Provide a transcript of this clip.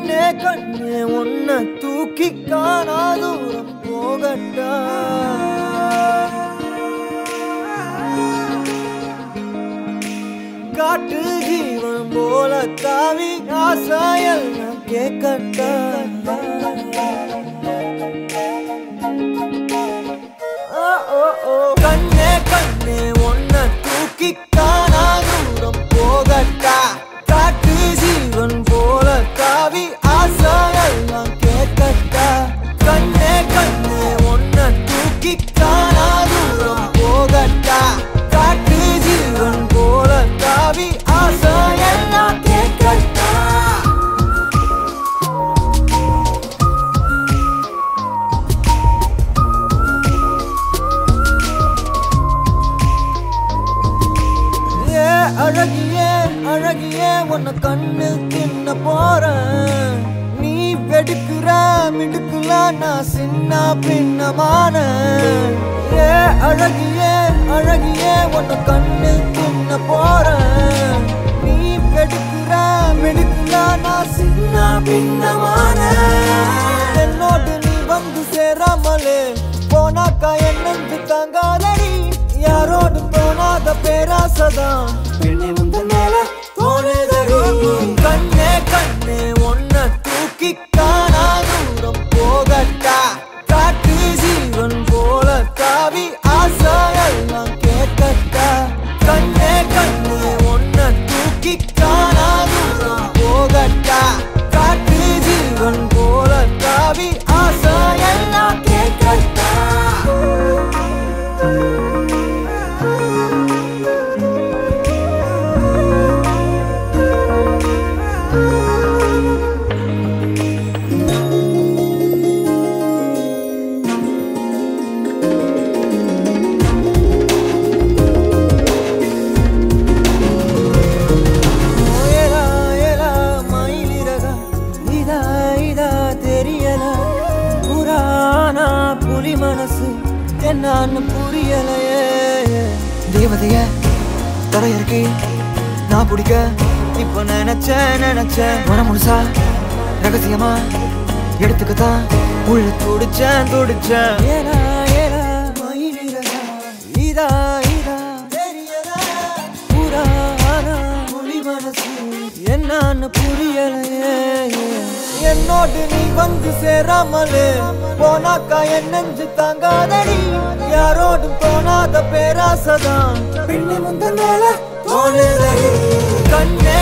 கண்ணே கண்ணே உன்னை தூக்கி காணா தூரம் போகட்டா காட்டு ஜீவன் போல தாவி ஆசாயல் கேட்கட்டா ஓ, ஓ, ஓ. கண்ணே கண்ணே உன்னை தூக்கி காணா தூரம் போகட்டா காட்டு ஜீவன் போல தாவி ஆசாயெல்லாம் கேட்கட்டா கண்ணே கண்ணே உன்னை தூக்கி காணா தூரம் போகட்டா காட்டு ஜீவன் போல தாவி ஆசாயெல்லாம் கேட்கட்டா ஏ அழகியே அழகியே உன்னை கண்ணு தின்ன போறேன் நீ வெடுக்குற மிடுக்குல நான் சின்ன பின்னமான ஏ அழகியே அழகியே உன்னை கண்ணு தின்ன போறேன் நீ வெடுக்குற மிடுக்குல நான் சின்ன பின்னமான என்னோடு நீ வந்து சேராமலே போனாக்கா என்னென்று தாங்காதடி யாரோடு போனாத பேராசதான் பெண்ணை உந்த மேல தோணுதடி கண்ணே கண்ணே உன்னை தூக்கி காணா தூரம் போகட்டா காட்டு ஜீவன் போல தாவி ஆசாயெல்லாம் கேட்கட்டா கண்ணே கண்ணே உன்னை தூக்கி காணா தூரம் போகட்டா காட்டு ஜீவன் போல தாவி ஆசாயெல்லாம் கேட்கட்டா ஏலா ஏலா மயிலிறகா இதா இதா தெரியல புராணா புலி மனசு என்னான்னு புரியலையே தேவதைய தரையிறக்கி நான் பிடிக்க இப்ப நினைச்ச நினைச்ச மனம் முழுசா ரகசியமா எடுத்துக்கத்தான் உள்ள துடிச்சேன் துடிச்சேன் ஏலா ஏலா மயிலிறகா இதா இதா தெரியல புராணா புலி மனசு என்னான்னு புரியலையே என்னோடு நீ வந்து சேராமலே போனாக்கா என் நெஞ்சு தாங்காதடி யாரோடும் தோணாத பேராசதான் பெண்ணை முந்த மேல தோணுதடி கண்ணே